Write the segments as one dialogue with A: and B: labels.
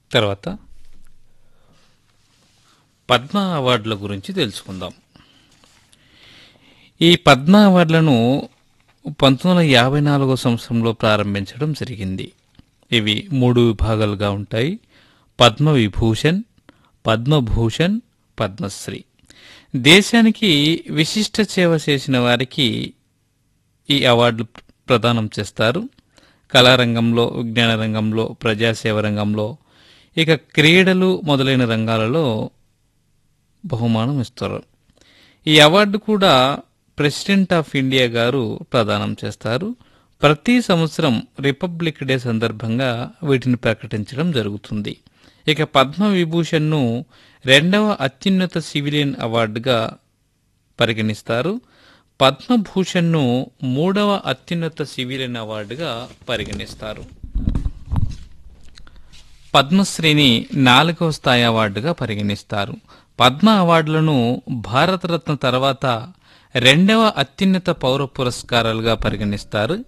A: తర్వాత పద్మ అవార్డుల గురించి తెలుసుకుందాం ఈ పద్మ అవార్డులను పంతొమ్మిది వందల యాభై నాలుగో సంవత్సరంలో ప్రారంభించడం జరిగింది ఇవి మూడు విభాగాలుగా ఉంటాయి పద్మ విభూషణ్ పద్మభూషణ్ పద్మశ్రీ దేశానికి విశిష్ట సేవ చేసిన వారికి ఈ అవార్డులు ప్రదానం చేస్తారు కళారంగంలో విజ్ఞాన రంగంలో ప్రజాసేవ రంగంలో ఇక క్రీడలు మొదలైన రంగాలలో బహుమానం ఇస్తారు ఈ అవార్డు కూడా ప్రెసిడెంట్ ఆఫ్ ఇండియా గారు ప్రదానం చేస్తారు ప్రతి సంవత్సరం రిపబ్లిక్ డే సందర్భంగా వీటిని ప్రకటించడం జరుగుతుంది ఇక పద్మ విభూషణ్ను రెండవ అత్యున్నత సివిలియన్ అవార్డుగా పరిగణిస్తారు పద్మభూషణ్ను మూడవ అత్యున్నత సివిలియన్ అవార్డుగా పరిగణిస్తారు పద్మశ్రీని నాలుగవ స్థాయి అవార్డుగా పరిగణిస్తారు పద్మ అవార్డులను భారతరత్న తర్వాత రెండవ అత్యున్నత పౌర పురస్కారాలుగా పరిగణిస్తారు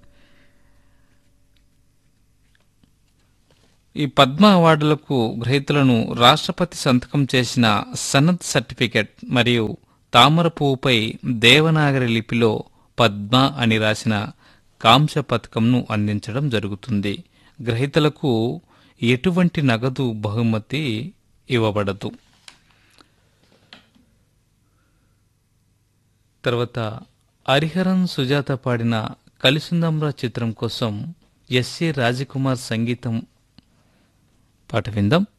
A: ఈ పద్మ అవార్డులకు గ్రహీతలను రాష్ట్రపతి సంతకం చేసిన సనద్ సర్టిఫికెట్ మరియు తామర పువ్వుపై దేవనాగరి లిపిలో పద్మ అని రాసిన కాంస్య పథకంను అందించడం జరుగుతుంది గ్రహీతలకు ఎటువంటి నగదు బహుమతి ఇవ్వబడదు తర్వాత హరిహరన్ సుజాత పాడిన కలిసుందంరా చిత్రం కోసం ఎస్ఏ రాజకుమార్ సంగీతం పాట విందాం